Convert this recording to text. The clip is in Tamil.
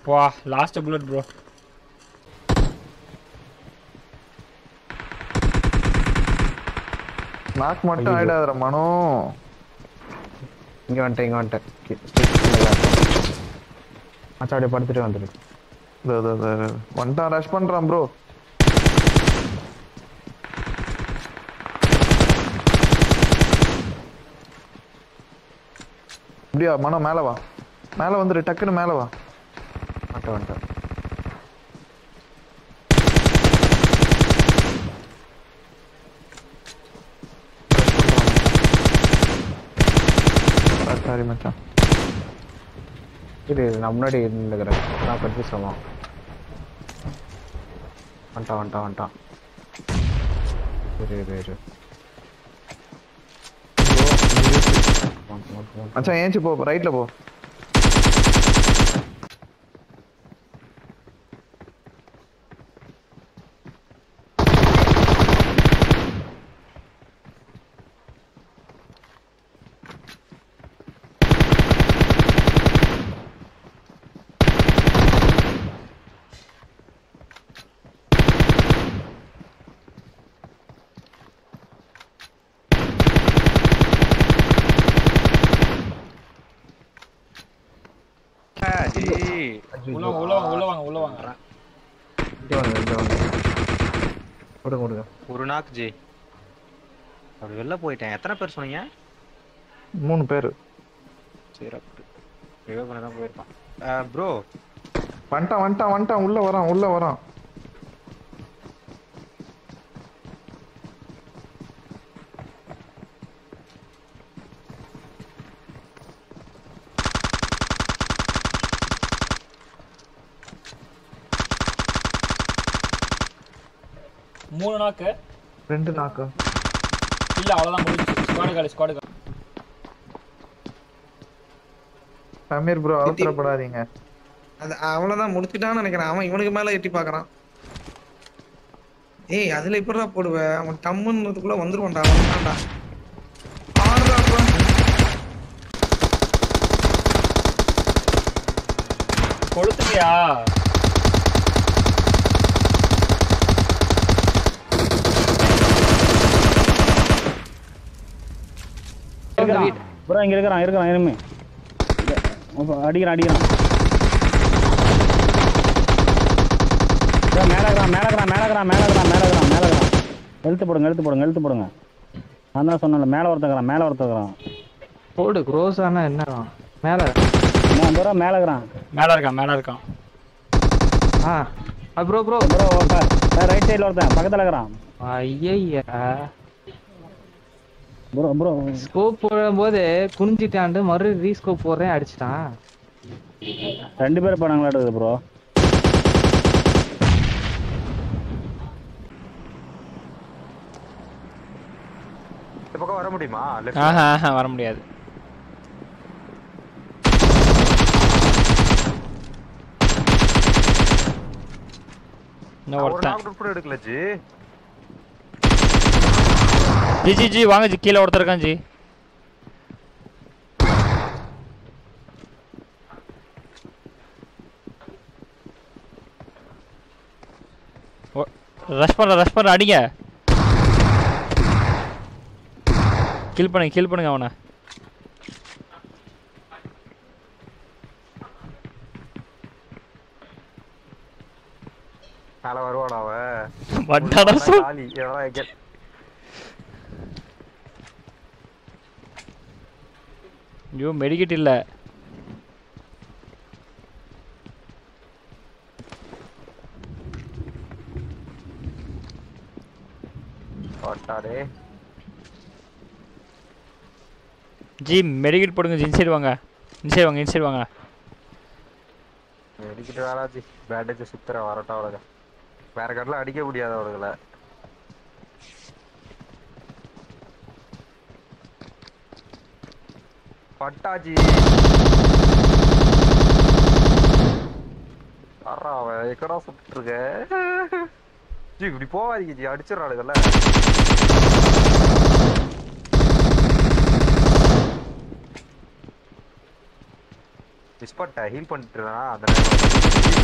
வா லாஸ்ட் புல்லட் ப்ரோ நாக் மட்டும் ஆயிடாதற மனோ இங்க வந்துட்டேன் இங்க வந்துட்டேன் கி- stick கீழே இருக்கு. மச்சான் அப்படியே படுத்துட்டு வந்துரு இதோ, இதோ, இதோ, இதோ. வந்துட்டான் ரஷ் பண்றான் ப்ரோ அப்படியா மனோ மேல வா மேல வந்துரு டக்குன்னு மேல வா வந்துட்டேன் வந்துட்டேன் சாரி மச்சான் இரு இரு, நான் முன்னாடி இருந்துக்கிறேன் நான் பற்றி சொல்லுவோம் வந்துட்டான் வந்துட்டான் வந்துட்டான் இரு இரு இரு வாங்க, வாங்க, வாங்க. மச்சான் ஏஞ்சி போ ரைட்ல போ உள்ள வாங்க, உள்ள வாங்க உள்ள வாங்க உள்ள வாங்க இங்க வாங்க இங்க வாங்க கொடுங்க கொடுங்க ஒரு நாக்கு ஜி அப்படி வெளில போயிட்டேன் எத்தனை பேர் சொன்னீங்க மூணு பேரு சிறப்பு ரிவே பண்ண தான் போயிருப்பான் ப்ரோ வந்துட்டான் வந்துட்டான் வந்துட்டான் உள்ள வரான் உள்ள வரான் மூணு நாக்கு ரெண்டு நாக்கு இல்ல அவ்வளவுதான் முடிஞ்சு ஸ்குவாடு காலி ஸ்குவாடு காலி சமீர் ப்ரோ அவசரப்படாதீங்க அது அவ்வளவுதான் முடிச்சுட்டான்னு நினைக்கிறேன் அவன் இவனுக்கு மேல எட்டி பாக்குறான் ஏய் அதுல எப்படிடா போடுவேன் அவன் டம்முன்றதுக்குள்ள வந்துருவான்டா வந்துட்டான்டா ஆடுறா அப்புறம். கொளுத்துட்டியா ப்ரோ இங்க இருக்கிறான் இருக்கிறான் இனிமே அடிக்கிறான் அடிக்கிறான் bro, மேல இருக்கிறான் மேல இருக்கிறான் மேல இருக்கிறான் மேல இருக்கிறான் மேல இருக்கிறான் மேல இருக்கிறான் எழுத்து போடுங்க எழுத்து போடுங்க எழுத்து போடுங்க நான் தான் சொன்னேன்ல மேல ஒருத்தக்கிறான் மேல ஒருத்தக்கிறான் போடு க்ரோஸ் ஆனா என்ன மேல நான் ப்ரோ மேல இருக்கிறான் மேல இருக்கான் மேல இருக்கான் ஆ ப்ரோ ப்ரோ ப்ரோ ரைட் சைடுல ஒருத்தன் பக்கத்துல இருக்கிறான் ஐயா ப்ரோ ப்ரோ ஸ்கோப் போடும்போது குனிஞ்சிட்டாண்டு மறுபடியும் ரீஸ்கோப் போடுறேன் அடிச்சிட்டான் ரெண்டு பேர் போனாங்களா இருக்குது ப்ரோ இந்த பக்கம் வர முடியுமா left ஆஹா ஆஹா வர முடியாது இன்னும் ஒரு ஒருத்தன் நாக்கு கூட எடுக்கல ஜி ஜி ஜி ஜி வாங்க ஜி கீழே ஒருத்தர் இருக்கான் ஜி ரஷ் பண்ற ரஷ் பண்ற அடிங்க கில் பண்ணுங்க கில் பண்ணுங்க அவனை மேல வருவானா அவன் வட்டாடா உள்ள சு காலி எவனா எங்க ஐயோ மெடிக்கெட் இல்ல போட்டாடே ஜி மெடிக்கெட் போடுங்க ஜி இன்சைடு வாங்க இன்சைடு வாங்க இன்சைடு வாங்க அடிக்கிட்டு வேணா ஜி பேண்டேஜ் சுத்துற வரட்டும் அவளுங்க வேற கடல அடிக்க முடியாது அவளுகளை பட்டாஜி வர்றா அவன் எக்கடா சுட்டு இருக்க ஜி இப்படி போவாதீங்க ஜி அடிச்சிடறாளுங்கல்ல மிஸ் பண்ணிட்டேன் ஹீல் பண்ணிட்டு அந்த நேரம்